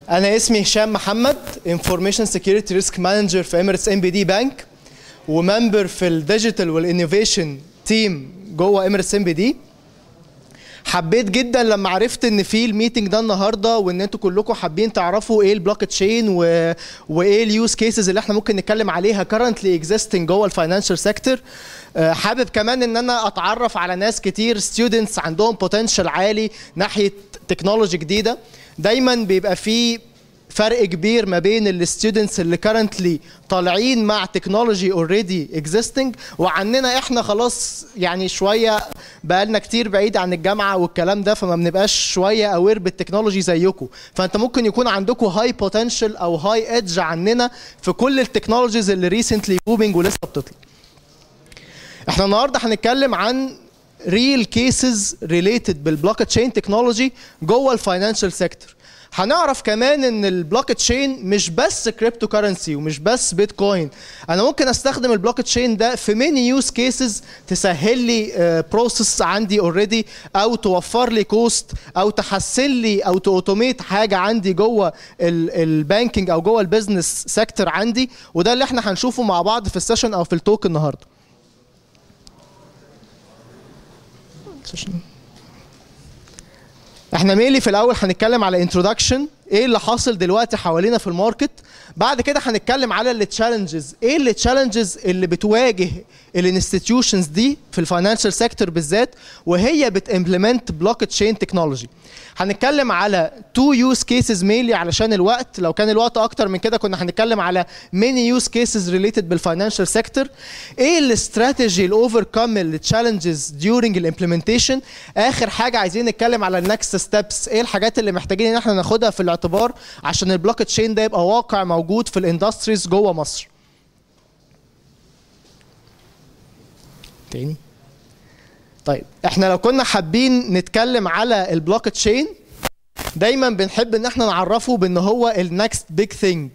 انا اسمي هشام محمد انفورميشن سكيورتي ريسك مانجر في اميريتس ام بي دي بانك وممبر في الديجيتال والانوفيشن تيم جوه اميريتس ام بي دي حبيت جدا لما عرفت ان في الميتنج ده النهارده وان انتوا كلكم حابين تعرفوا ايه البلوك تشين و... وايه اليوز كيسز اللي احنا ممكن نتكلم عليها كرنتلي اكزيستنج جوه الفاينانشال سيكتور حابب كمان ان انا اتعرف على ناس كتير ستودنتس عندهم بوتنشال عالي ناحيه تكنولوجي جديده دايما بيبقى في فرق كبير ما بين الستودنتس اللي كرنتلي طالعين مع تكنولوجي اوريدي اكزيستنج وعننا احنا خلاص يعني شويه بقالنا كتير بعيد عن الجامعه والكلام ده فما بنبقاش شويه اوير بالتكنولوجي زيكم فانت ممكن يكون عندكم هاي بوتنشال او هاي ايدج عننا في كل التكنولوجيز اللي ريسنتلي بومينج ولسه بتطلع احنا النهارده هنتكلم عن ريل كيسز ريليتد بالبلوك تشين تكنولوجي جوه الفاينانشال سيكتور هنعرف كمان ان البلوك تشين مش بس كريبتو كرنسي ومش بس بيتكوين انا ممكن استخدم البلوك تشين ده في ميني يوز كيسز تسهل لي بروسيس عندي اوريدي او توفر لي كوست او تحسن لي او توتوميت حاجه عندي جوه البانكينج او جوه البيزنس سيكتور عندي وده اللي احنا هنشوفه مع بعض في السيشن او في التوك النهارده احنا ميلي في الاول هنتكلم على انترودكشن ايه اللي حاصل دلوقتي حوالينا في الماركت بعد كده هنتكلم على التشالنجز ايه التشالنجز اللي بتواجه الانستتيوشنز دي في الفاينانشال سيكتور بالذات وهي بتمبلمنت بلوك تشين تكنولوجي هنتكلم على تو يوز كيسز مينلي علشان الوقت لو كان الوقت اكتر من كده كنا هنتكلم على ميني يوز كيسز ريليتد بالفاينانشال سيكتور ايه الاستراتيجي الاوفركم التشالنجز ديورنج الامبلمنتيشن اخر حاجه عايزين نتكلم على النكست ستيبس ايه الحاجات اللي محتاجين ان احنا ناخدها في الاعتبار عشان البلوك تشين ده يبقى واقع موجود في الاندستريز جوه مصر تاني طيب احنا لو كنا حابين نتكلم على البلوك تشين دايما بنحب ان احنا نعرفه بان هو النكست بيج ثينج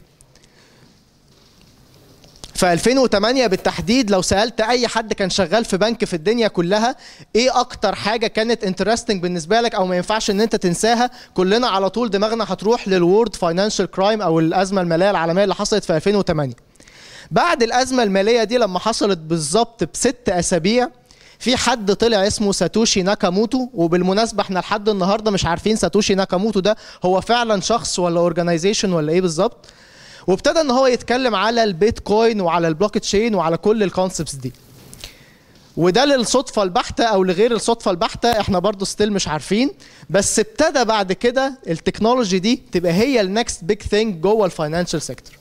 في 2008 بالتحديد لو سالت اي حد كان شغال في بنك في الدنيا كلها ايه اكتر حاجه كانت انترستنج بالنسبه لك او ما ينفعش ان انت تنساها كلنا على طول دماغنا هتروح للورد فاينانشال كرايم او الازمه الماليه العالميه اللي حصلت في 2008 بعد الازمه الماليه دي لما حصلت بالظبط بست اسابيع في حد طلع اسمه ساتوشي ناكاموتو وبالمناسبه احنا لحد النهارده مش عارفين ساتوشي ناكاموتو ده هو فعلا شخص ولا اورجانيزيشن ولا ايه بالظبط وابتدى ان هو يتكلم على البيتكوين وعلى البلوك تشين وعلى كل الكونسبتس دي وده للصدفه البحته او لغير الصدفه البحته احنا برضو ستيل مش عارفين بس ابتدى بعد كده التكنولوجي دي تبقى هي النكست بيج ثينج جوه الفاينانشال سيكتور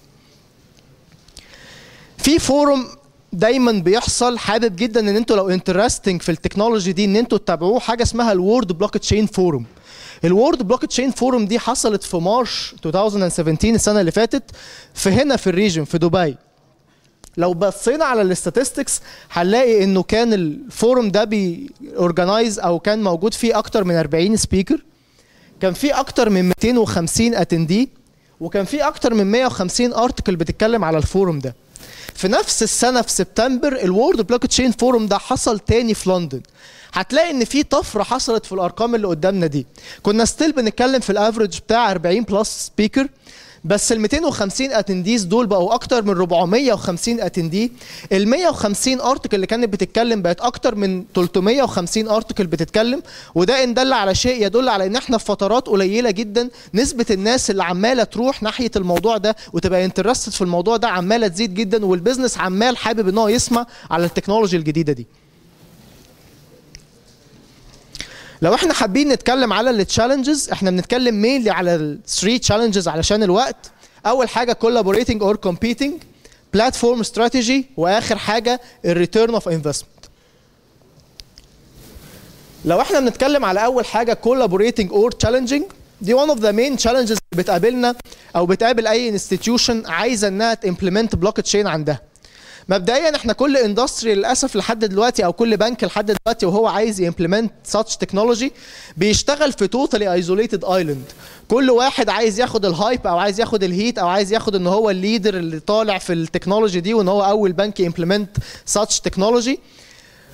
في فورم دايما بيحصل حابب جدا ان انتوا لو انترستنج في التكنولوجي دي ان انتوا تتابعوه حاجه اسمها الورد بلوك تشين فورم الورد بلوك تشين فورم دي حصلت في مارش 2017 السنه اللي فاتت في هنا في الريجن في دبي لو بصينا على الاستاتستكس هنلاقي انه كان الفورم ده بي اورجنايز او كان موجود فيه اكتر من 40 سبيكر كان فيه اكتر من 250 اتندي وكان فيه اكتر من 150 ارتكل بتتكلم على الفورم ده في نفس السنه في سبتمبر الورد بلوك تشين فورم ده حصل تاني في لندن هتلاقي ان في طفره حصلت في الارقام اللي قدامنا دي كنا ستيل بنتكلم في الافريج بتاع 40 بلس سبيكر بس ال 250 اتنديز دول بقوا اكتر من 450 اتندي ال 150 ارتكل اللي كانت بتتكلم بقت اكتر من 350 ارتكل بتتكلم وده ان دل على شيء يدل على ان احنا في فترات قليله جدا نسبه الناس اللي عماله تروح ناحيه الموضوع ده وتبقى انترستد في الموضوع ده عماله تزيد جدا والبيزنس عمال حابب ان هو يسمع على التكنولوجي الجديده دي لو احنا حابين نتكلم على التشالنجز احنا بنتكلم مينلي على الثري تشالنجز علشان الوقت اول حاجه collaborating اور competing بلاتفورم استراتيجي واخر حاجه الريتيرن اوف انفستمنت لو احنا بنتكلم على اول حاجه collaborating اور challenging دي one of the main challenges اللي بتقابلنا او بتقابل اي institution عايزه انها تimplement بلوك تشين عندها مبدئيا احنا كل اندستري للاسف لحد دلوقتي او كل بنك لحد دلوقتي وهو عايز يمبلمنت ساتش تكنولوجي بيشتغل في توتالي ايزوليتد ايلاند كل واحد عايز ياخد الهايب او عايز ياخد الهيت او عايز ياخد ان هو الليدر اللي طالع في التكنولوجي دي وان هو اول بنك يمبلمنت ساتش تكنولوجي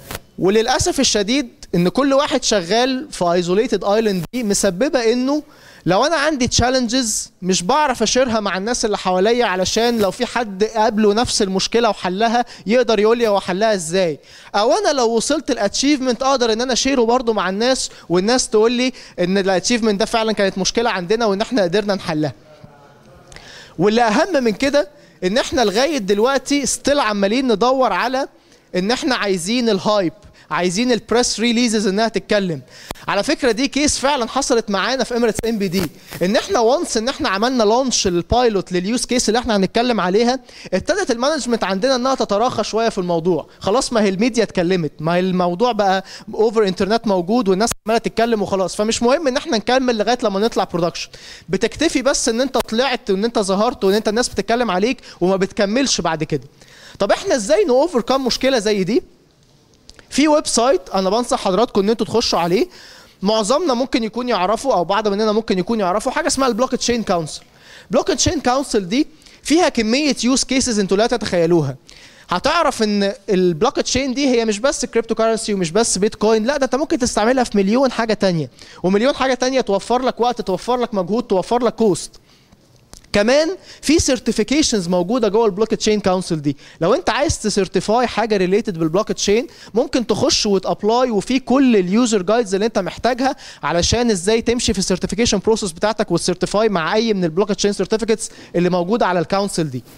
وللاسف الشديد ان كل واحد شغال في ايزوليتد ايلاند دي مسببه انه لو انا عندي تشالنجز مش بعرف اشيرها مع الناس اللي حواليا علشان لو في حد قابله نفس المشكله وحلها يقدر يقول لي هو حلها ازاي او انا لو وصلت الاتشيفمنت اقدر ان انا اشيره برضه مع الناس والناس تقول لي ان الاتشيفمنت ده فعلا كانت مشكله عندنا وان احنا قدرنا نحلها واللي اهم من كده ان احنا لغايه دلوقتي ستيل عمالين ندور على ان احنا عايزين الهايب عايزين البريس ريليزز انها تتكلم على فكره دي كيس فعلا حصلت معانا في اميريتس ام بي دي ان احنا وانس ان احنا عملنا لانش البايلوت لليوز كيس اللي احنا هنتكلم عليها ابتدت المانجمنت عندنا انها تتراخى شويه في الموضوع خلاص ما هي الميديا اتكلمت ما هي الموضوع بقى اوفر انترنت موجود والناس عماله تتكلم وخلاص فمش مهم ان احنا نكمل لغايه لما نطلع برودكشن بتكتفي بس ان انت طلعت وان انت ظهرت وان انت الناس بتتكلم عليك وما بتكملش بعد كده طب احنا ازاي نوفر كام مشكله زي دي في ويب سايت انا بنصح حضراتكم ان انتوا تخشوا عليه معظمنا ممكن يكون يعرفوا او بعض مننا ممكن يكون يعرفوا حاجه اسمها البلوك تشين كونسل بلوك تشين كونسل دي فيها كميه يوز كيسز انتوا لا تتخيلوها هتعرف ان البلوك تشين دي هي مش بس كريبتو كارنسي ومش بس بيتكوين لا ده انت ممكن تستعملها في مليون حاجه تانية ومليون حاجه تانية توفر لك وقت توفر لك مجهود توفر لك كوست كمان في سيرتيفيكيشنز موجوده جوه البلوك تشين كونسل دي لو انت عايز تسيرتيفاي حاجه ريليتد بالبلوك تشين ممكن تخش وتابلاي وفي كل اليوزر جايدز اللي انت محتاجها علشان ازاي تمشي في السيرتيفيكيشن بروسيس بتاعتك وتسيرتيفاي مع اي من البلوك تشين سيرتيفيكتس اللي موجوده على الكونسل دي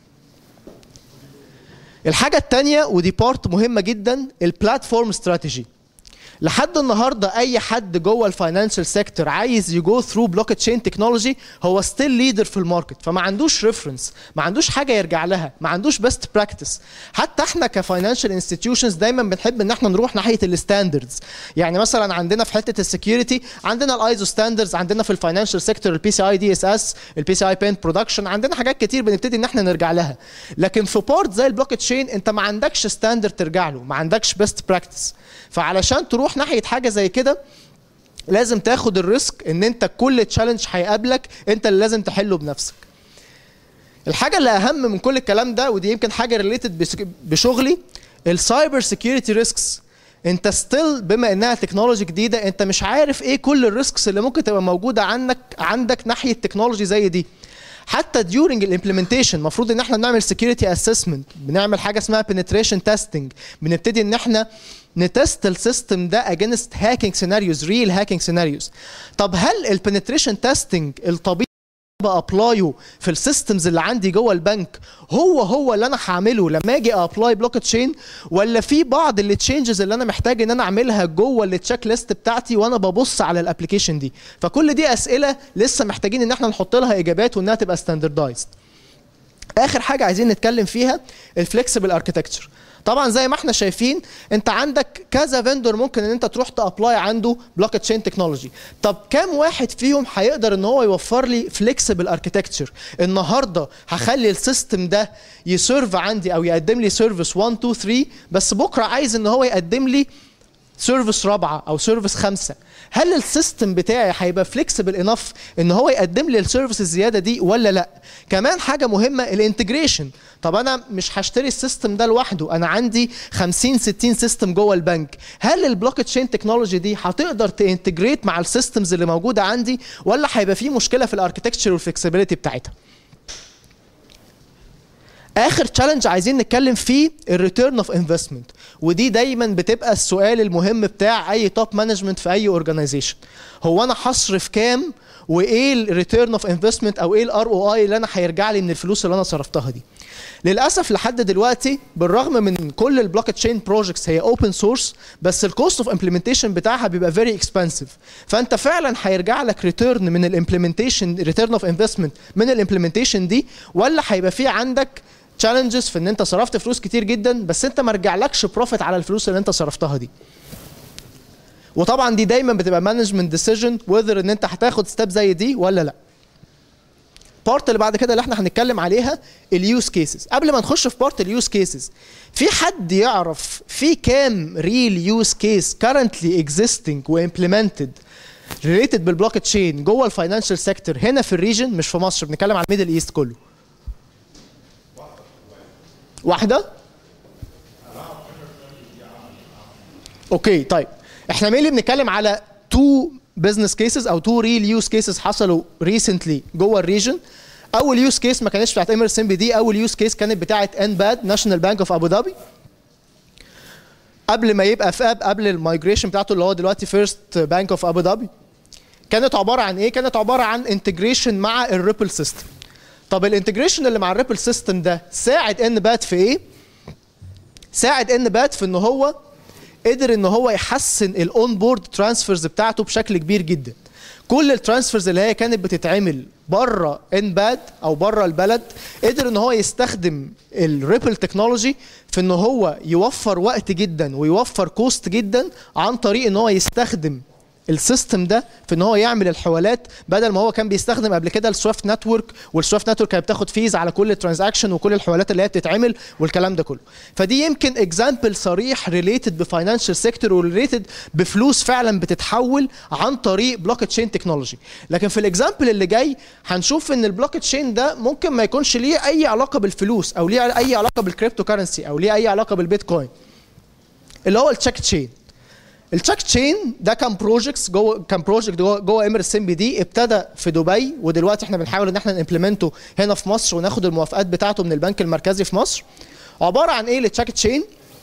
الحاجه الثانيه ودي بارت مهمه جدا البلاتفورم استراتيجي لحد النهارده اي حد جوه الفاينانشال سيكتور عايز يجو ثرو بلوك تشين تكنولوجي هو ستيل ليدر في الماركت فما عندوش ريفرنس ما عندوش حاجه يرجع لها ما عندوش بيست براكتس حتى احنا كفاينانشال انستتيوشنز دايما بنحب ان احنا نروح ناحيه الستاندردز يعني مثلا عندنا في حته السكيورتي عندنا الايزو ستاندردز عندنا في الفاينانشال سيكتور البي سي اي دي اس اس البي سي اي بين برودكشن عندنا حاجات كتير بنبتدي ان احنا نرجع لها لكن في بارت زي البلوك تشين انت ما عندكش ستاندرد ترجع له ما عندكش بيست براكتس فعلشان تروح ناحيه حاجه زي كده لازم تاخد الريسك ان انت كل تشالنج هيقابلك انت اللي لازم تحله بنفسك الحاجه اللي اهم من كل الكلام ده ودي يمكن حاجه ريليتد بشغلي السايبر سيكيورتي ريسكس انت ستيل بما انها تكنولوجي جديده انت مش عارف ايه كل الريسكس اللي ممكن تبقى موجوده عندك عندك ناحيه تكنولوجي زي دي حتى during الامبلمنتيشن المفروض ان احنا بنعمل security assessment بنعمل حاجه اسمها penetration testing بنبتدي ان احنا نتست السيستم ده اجينست هاكينج سيناريوز ريل هاكينج سيناريوز طب هل البنتريشن تيستنج الطبيعي بابلايه في السيستمز اللي عندي جوه البنك هو هو اللي انا هعمله لما اجي ابلاي بلوك تشين ولا في بعض التشينجز اللي انا محتاج ان انا اعملها جوه التشيك ليست بتاعتي وانا ببص على الابلكيشن دي فكل دي اسئله لسه محتاجين ان احنا نحط لها اجابات وانها تبقى ستاندردايزد اخر حاجه عايزين نتكلم فيها الفليكسبل اركتكتشر طبعا زي ما احنا شايفين انت عندك كذا فيندور ممكن ان انت تروح تابلاي عنده بلوك تشين تكنولوجي طب كام واحد فيهم هيقدر ان هو يوفر لي فليكسبل اركتكتشر النهارده هخلي السيستم ده يسيرف عندي او يقدم لي سيرفيس 1 2 3 بس بكره عايز ان هو يقدم لي سيرفيس رابعه او سيرفيس خمسه هل السيستم بتاعي هيبقى فليكسبل انف ان هو يقدم لي السيرفيس الزياده دي ولا لا كمان حاجه مهمه الانتجريشن طب انا مش هشتري السيستم ده لوحده انا عندي 50 60 سيستم جوه البنك هل البلوك تشين تكنولوجي دي هتقدر تانتجريت مع السيستمز اللي موجوده عندي ولا هيبقى في مشكله في الاركتكتشر والفلكسبيليتي بتاعتها اخر تشالنج عايزين نتكلم فيه الريتيرن اوف انفستمنت ودي دايما بتبقى السؤال المهم بتاع اي توب مانجمنت في اي اورجانيزيشن هو انا هصرف كام وايه الريتيرن اوف انفستمنت او ايه الار او اي اللي انا هيرجع لي من الفلوس اللي انا صرفتها دي للاسف لحد دلوقتي بالرغم من كل البلوك تشين بروجكتس هي اوبن سورس بس الكوست اوف امبلمنتيشن بتاعها بيبقى فيري اكسبنسيف فانت فعلا هيرجع لك ريتيرن من الامبلمنتيشن ريتيرن اوف انفستمنت من الامبلمنتيشن دي ولا هيبقى في عندك تشالنجز في ان انت صرفت فلوس كتير جدا بس انت ما رجعلكش بروفيت على الفلوس اللي انت صرفتها دي وطبعا دي دايما بتبقى مانجمنت ديسيجن وذر ان انت هتاخد ستيب زي دي ولا لا بارت اللي بعد كده اللي احنا هنتكلم عليها اليوز كيسز قبل ما نخش في بارت اليوز كيسز في حد يعرف في كام ريل يوز كيس كارنتلي اكزيستنج وامبلمنتد ريليتد بالبلوك تشين جوه الفاينانشال سيكتور هنا في الريجن مش في مصر بنتكلم على الميدل ايست كله واحدة؟ اوكي طيب احنا مين اللي بنتكلم على تو بزنس كيسز او تو ريل يوز كيسز حصلوا ريسنتلي جوه الريجن اول يوز كيس ما كانتش بتاعت اميرس ام بي دي اول يوز كيس كانت بتاعت ان باد ناشونال بانك اوف ابو ظبي قبل ما يبقى فاب قبل المايجريشن بتاعته اللي هو دلوقتي فيرست بانك اوف ابو ظبي كانت عباره عن ايه كانت عباره عن انتجريشن مع الريبل سيستم طب الانتجريشن اللي مع الريبل سيستم ده ساعد ان باد في ايه ساعد ان باد في ان هو قدر ان هو يحسن الاون بورد ترانسفيرز بتاعته بشكل كبير جدا كل الترانسفيرز اللي هي كانت بتتعمل بره ان باد او بره البلد قدر ان هو يستخدم الريبل تكنولوجي في ان هو يوفر وقت جدا ويوفر كوست جدا عن طريق ان هو يستخدم السيستم ده في ان هو يعمل الحوالات بدل ما هو كان بيستخدم قبل كده السويفت نتورك والسويفت نتورك كانت بتاخد فيز على كل ترانزاكشن وكل الحوالات اللي هي بتتعمل والكلام ده كله فدي يمكن اكزامبل صريح ريليتد بفاينانشال سيكتور وريليتد بفلوس فعلا بتتحول عن طريق بلوك تشين تكنولوجي لكن في الاكزامبل اللي جاي هنشوف ان البلوك تشين ده ممكن ما يكونش ليه اي علاقه بالفلوس او ليه اي علاقه بالكريبتو كارنسي او ليه اي علاقه بالبيتكوين اللي هو التشيك تشين التشيك تشين ده كان بروجكتس جوه كان بروجكت جوه جوه اميرس ام بي دي ابتدى في دبي ودلوقتي احنا بنحاول ان احنا نمبلمنته هنا في مصر وناخد الموافقات بتاعته من البنك المركزي في مصر عباره عن ايه التشيك تشين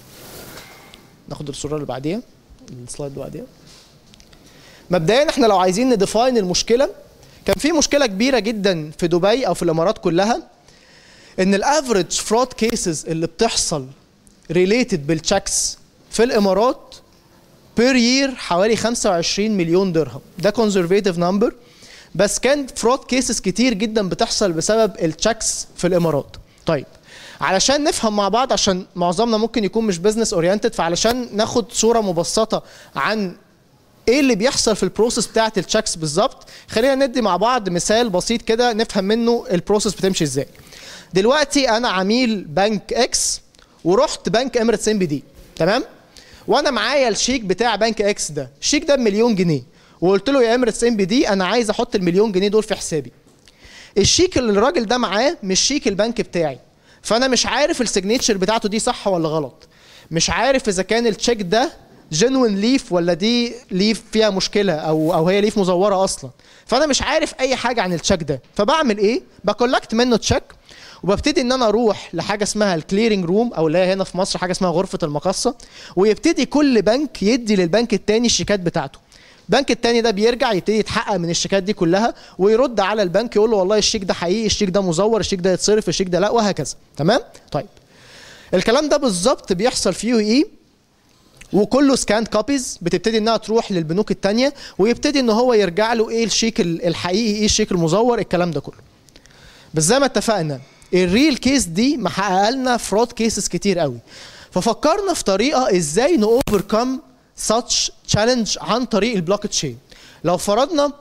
ناخد الصوره اللي بعديها السلايد اللي بعديها مبدئيا احنا لو عايزين نديفاين المشكله كان في مشكله كبيره جدا في دبي او في الامارات كلها ان الافريج فرود كيسز اللي بتحصل ريليتد بالتشيكس في الامارات بير يير حوالي 25 مليون درهم ده كونزرفيتيف نمبر بس كان فرود كيسز كتير جدا بتحصل بسبب التشيكس في الامارات طيب علشان نفهم مع بعض عشان معظمنا ممكن يكون مش بزنس اورينتد فعلشان ناخد صوره مبسطه عن ايه اللي بيحصل في البروسيس بتاعه التشيكس بالظبط خلينا ندي مع بعض مثال بسيط كده نفهم منه البروسيس بتمشي ازاي دلوقتي انا عميل بنك اكس ورحت بنك اميريتس ام بي دي تمام وانا معايا الشيك بتاع بنك اكس ده الشيك ده بمليون جنيه وقلت له يا اميريتس ام بي دي انا عايز احط المليون جنيه دول في حسابي الشيك اللي الراجل ده معاه مش شيك البنك بتاعي فانا مش عارف السيجنتشر بتاعته دي صح ولا غلط مش عارف اذا كان التشيك ده جنوين ليف ولا دي ليف فيها مشكله او او هي ليف مزوره اصلا فانا مش عارف اي حاجه عن التشيك ده فبعمل ايه بكولكت منه تشيك وببتدي ان انا اروح لحاجه اسمها الكليرنج روم او اللي هي هنا في مصر حاجه اسمها غرفه المقصه ويبتدي كل بنك يدي للبنك التاني الشيكات بتاعته البنك التاني ده بيرجع يبتدي يتحقق من الشيكات دي كلها ويرد على البنك يقول له والله الشيك ده حقيقي الشيك ده مزور الشيك ده يتصرف الشيك ده لا وهكذا تمام طيب الكلام ده بالظبط بيحصل فيه ايه وكله سكاند كوبيز بتبتدي انها تروح للبنوك التانية ويبتدي ان هو يرجع له ايه الشيك الحقيقي ايه الشيك المزور الكلام ده كله بس زي ما اتفقنا الريل كيس دي محققه لنا فرود كيسز كتير قوي ففكرنا في طريقه ازاي نوفركم such challenge عن طريق البلوك تشين لو فرضنا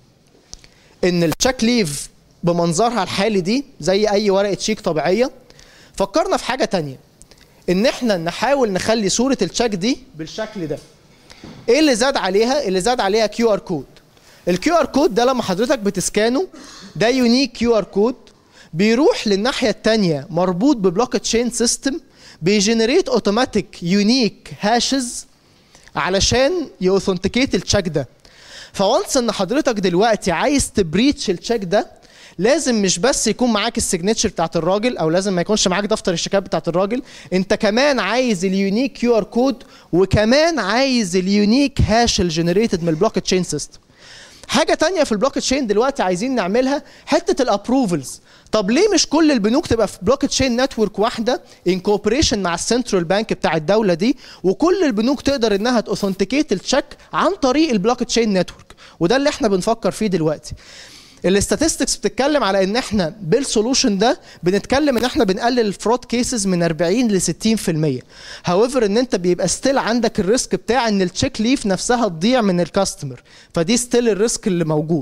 ان التشيك ليف بمنظرها الحالي دي زي اي ورقه شيك طبيعيه فكرنا في حاجه تانية ان احنا نحاول نخلي صوره التشيك دي بالشكل ده ايه اللي زاد عليها اللي زاد عليها كيو ار كود الكيو ار كود ده لما حضرتك بتسكانه ده يونيك كيو ار كود بيروح للناحيه الثانيه مربوط ببلوك تشين سيستم بيجنريت اوتوماتيك يونيك هاشز علشان يوثنتيكيت التشيك ده فوانس ان حضرتك دلوقتي عايز تبريتش التشيك ده لازم مش بس يكون معاك السيجنتشر بتاعت الراجل او لازم ما يكونش معاك دفتر الشيكات بتاعت الراجل انت كمان عايز اليونيك كيو ار كود وكمان عايز اليونيك هاش الجنريتد من البلوك تشين سيستم حاجه تانية في البلوك تشين دلوقتي عايزين نعملها حته الابروفلز طب ليه مش كل البنوك تبقى في بلوك تشين نتورك واحده ان كوبريشن مع السنترال بانك بتاع الدوله دي وكل البنوك تقدر انها توثنتيكيت التشيك عن طريق البلوك تشين نتورك وده اللي احنا بنفكر فيه دلوقتي الاستاتستكس بتتكلم على ان احنا بالسولوشن ده بنتكلم ان احنا بنقلل الفرود كيسز من 40 ل 60% هاويفر ان انت بيبقى ستيل عندك الريسك بتاع ان التشيك ليف نفسها تضيع من الكاستمر فدي ستيل الريسك اللي موجود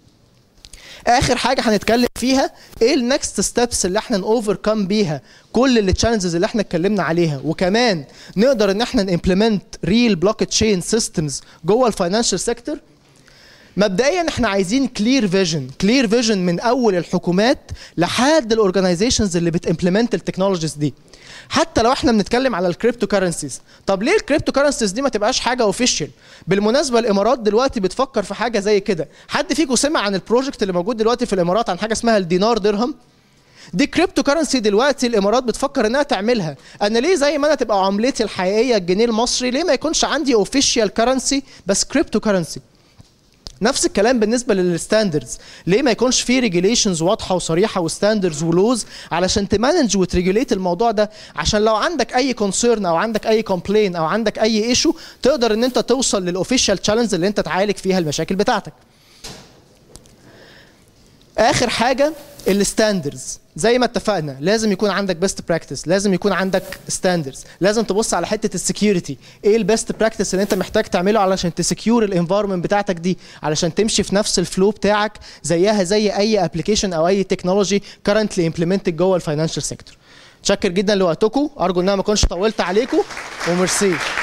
اخر حاجه هنتكلم فيها ايه النكست ستيبس اللي احنا نوفركم بيها كل التشالنجز اللي احنا اتكلمنا عليها وكمان نقدر ان احنا نimplement ريل بلوك تشين سيستمز جوه الفاينانشال سيكتور مبدئيا احنا عايزين كلير فيجن كلير فيجن من اول الحكومات لحد الاورجنايزيشنز اللي بتimplement التكنولوجيز دي حتى لو احنا بنتكلم على الكريبتو كارنسيز طب ليه الكريبتو كارنسيز دي ما تبقاش حاجه اوفيشال بالمناسبه الامارات دلوقتي بتفكر في حاجه زي كده حد فيكم سمع عن البروجكت اللي موجود دلوقتي في الامارات عن حاجه اسمها الدينار درهم دي كريبتو كارنسي دلوقتي الامارات بتفكر انها تعملها انا ليه زي ما انا تبقى عملتي الحقيقيه الجنيه المصري ليه ما يكونش عندي اوفيشال كارنسي بس كريبتو كارنسي نفس الكلام بالنسبه للستاندردز ليه ما يكونش في ريجيليشنز واضحه وصريحه وستاندردز ولوز علشان تمانج وتريجوليت الموضوع ده عشان لو عندك اي كونسيرن او عندك اي كومبلين او عندك اي ايشو تقدر ان انت توصل للاوفيشال تشالنج اللي انت تعالج فيها المشاكل بتاعتك اخر حاجه الستاندردز زي ما اتفقنا لازم يكون عندك بيست براكتس لازم يكون عندك ستاندردز لازم تبص على حته السكيورتي ايه البيست براكتس اللي انت محتاج تعمله علشان تسكيور الانفايرمنت بتاعتك دي علشان تمشي في نفس الفلو بتاعك زيها زي اي ابلكيشن او اي تكنولوجي كرنتلي امبلمنتد جوه الفاينانشال سيكتور متشكر جدا لوقتكم ارجو ان انا ما اكونش طولت عليكم وميرسي